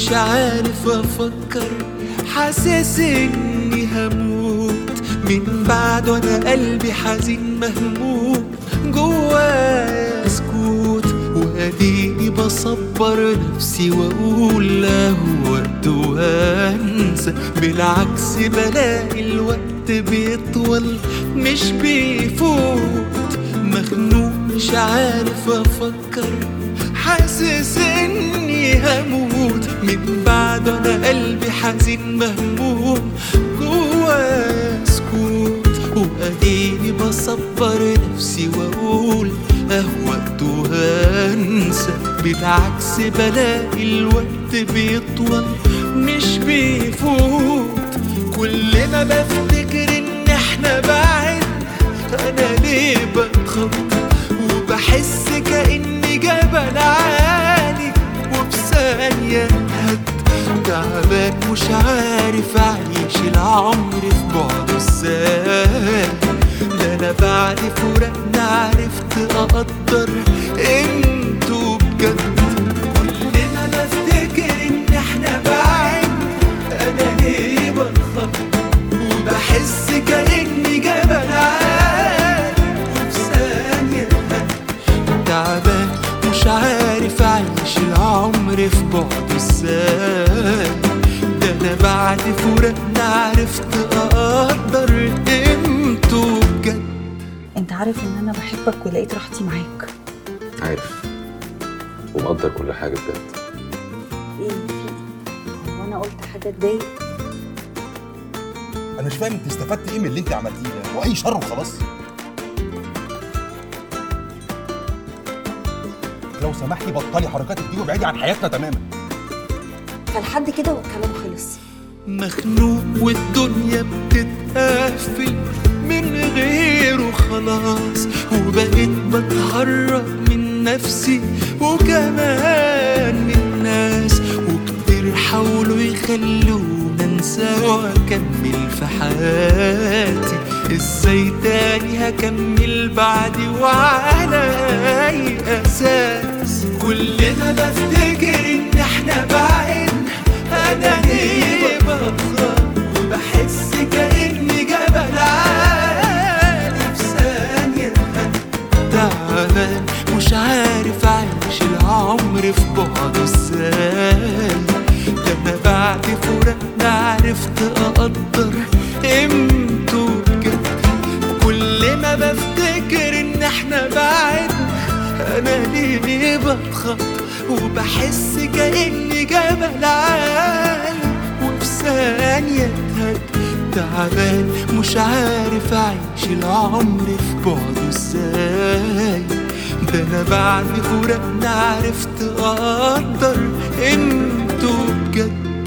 مش عارف افكر حاسس اني هموت من بعد وانا قلبي حزين مهموم جوايا سكوت واديني بصبر نفسي واقول له وقت وهنسى بالعكس بلاقي الوقت بيطول مش بيفوت مخنوق مش عارف افكر حاسس اني هموت من بعد انا قلبي حزين مهموم جوايا سكوت واديني بصبر نفسي واقول اه وقت وهنسى بالعكس بلاقي الوقت بيطول مش بيفوت كل ما بفتكر ان احنا بعد انا ليه بتخض وبحس كاني جبل عالي وبثانية هد تعبان مش عارف اعيش العمر في بعده ازاي ده انا بعد فراقنا عرفت اقدر انتوا بجد كل ما بفتكر ان احنا بعيد انا ليه بتخض وبحس كاني جبل عالي وفي ثانية تعبان مش عارف اعيش العمر في بعده ازاي ده انا بعد فراقنا عرفت اقدر قيمته بجد انت عارف ان انا بحبك ولقيت راحتي معاك عارف ومقدر كل حاجة بجد ايه في هو انا قلت حاجه تضايق انا مش فاهم انت استفدت ايه من اللي انت عملتيه ده واي شر وخلاص لو سمحتي بطلي حركاتك دي وابعدي عن حياتنا تماما فلحد كده والكلام خلص مخنوق والدنيا بتتقفل من غيره خلاص وبقيت بتهرب من نفسي وكمان من الناس وكتير حاولوا يخلونا انسى واكمل في حياتي ازاي تاني هكمل بعدي وعلى اي اساس كل ما بفتكر ان احنا بعيد انا ليه بخاف وبحس كاني جبل عالي في ثانيه تعبان مش عارف اعيش العمر في بعده ازاي ده انا بعد فراقنا عرفت اقدر قيمته بجد كل ما بفتكر ان احنا بعدنا انا ليه بتخط وبحس كاني جبل عالي وفي ثانيه اتهد تعبان مش عارف اعيش العمر في بعده ازاي ده انا بعد فراقنا عرفت اقدر قيمته بجد